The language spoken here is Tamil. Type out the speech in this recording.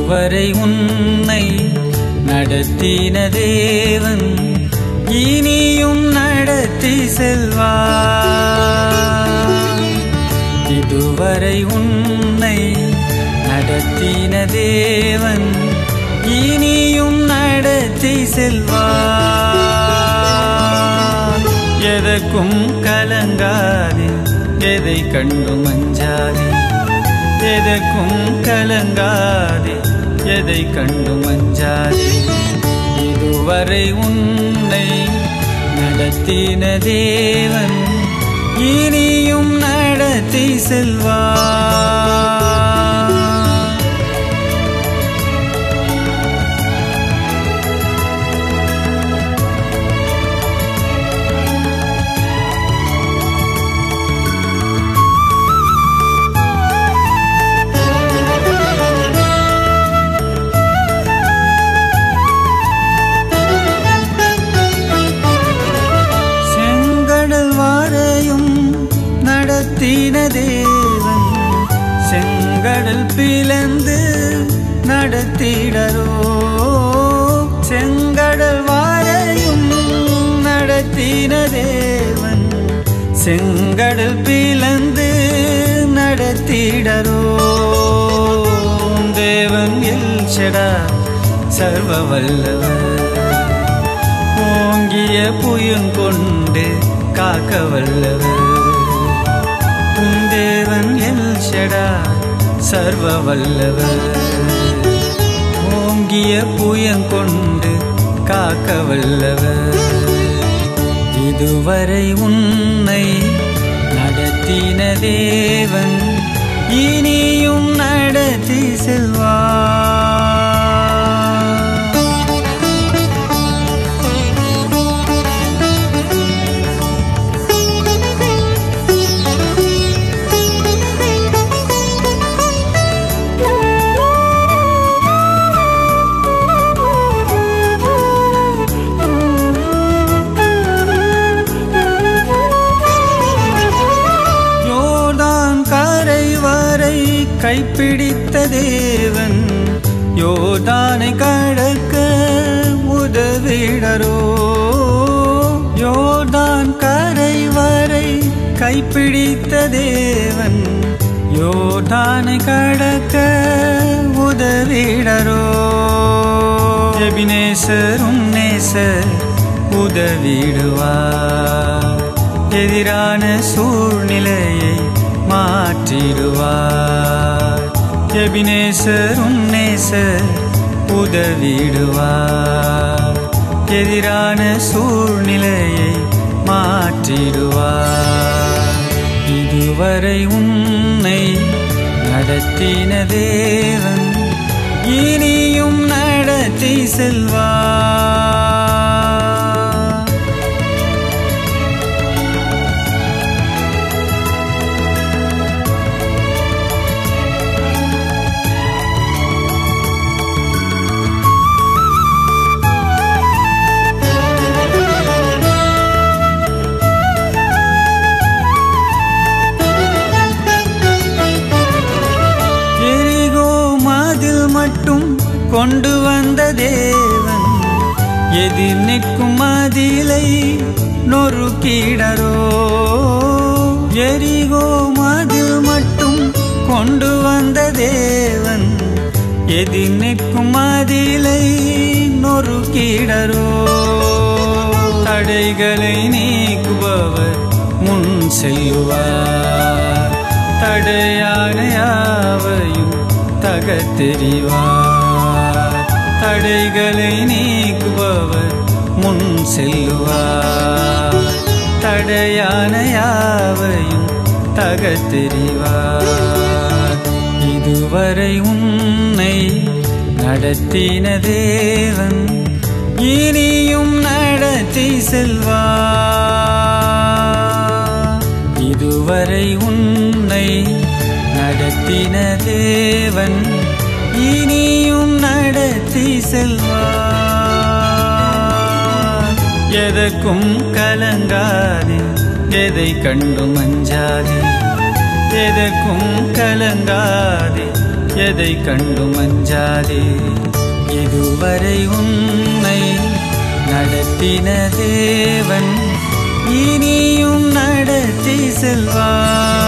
இதுவரை உன்னை நடத்தின தேவன் இனியும் நடத்தி செல்வார் இதுவரை உன்னை நடத்தின தேவன் இனியும் நடத்தி செல்வார் எதற்கும் கலங்காதே எதை கண்டும் அஞ்சாதே எதற்கும் கலங்காதே எதை கண்டும் அஞ்சாதே இதுவரை உன்னை நடத்தின தேவன் இனியும் நடத்தி செல்வார் செங்கடல் வாரையும் நடத்தின தேவன் செங்கடல் பிளந்து நடத்திடரோ செங்கடல் வாரையும் நடத்தின தேவன் செங்கடல் பிளந்து நடத்திடரோ தேவன் எல்ஷடா சர்வ வல்லவர் ஓங்கிய புயங்கொண்டு காக்க வல்லவர் உன் தேவன் எல்ஷடா சர்வ வல்லவர் ஓங்கிய புயங்கொண்டு காக்க வல்லவர் இதுவரை உன்னை நடத்தின தேவன் இனியும் நடத்தி செல்வார் யோர்தான் கரை வரை கைப்பிடித்த தேவன் யோர்தானை கடக்க உதவிடரோ யோர்தான் கரை வரை கைப்பிடித்த தேவன் யோர்தானை கடக்க உதவிடரோ எபினேசர் உன்னேசர் உதவிடுவார் எதிரான சூழ்நிலையை மாற்றிடுவார் எபினேசர் உன்னேசர் உதவிடுவார் எதிரான சூழ்நிலையை மாற்றிடுவார் இதுவரை உன்னை நடத்தின தேவன் இனியும் நடத்தி செல்வார் எரிகோ மாதில் மட்டும் கொண்டு வந்த தேவன் எதிர் நிற்கும் மதிலை நொறுக்கிடரோ எரிகோ மதில் மட்டும் கொண்டு வந்த தேவன் எதிர் நிற்கும் மதிலை நொறுக்கிடரோ தடைகளை நீக்குபவர் முன் செல்லுவார் தடையான யாவையும் தகத்தெறிவார் தடைகளை நீக்குபவர் முன் செல்லுவார் தடையான யாவையும் தகத்தெறிவார் இதுவரை உன்னை நடத்தின தேவன் இனியும் நடத்தி செல்வார் இதுவரை உன்னை நடத்தின தேவன் இனியும் நடத்தி செல்வார் எதற்கும் கலங்காதே எதை கண்டும் அஞ்சாதே எதற்கும் கலங்காதே எதை கண்டும் அஞ்சாதே இதுவரை உன்னை நடத்தின தேவன் இனியும் நடத்தி செல்வார்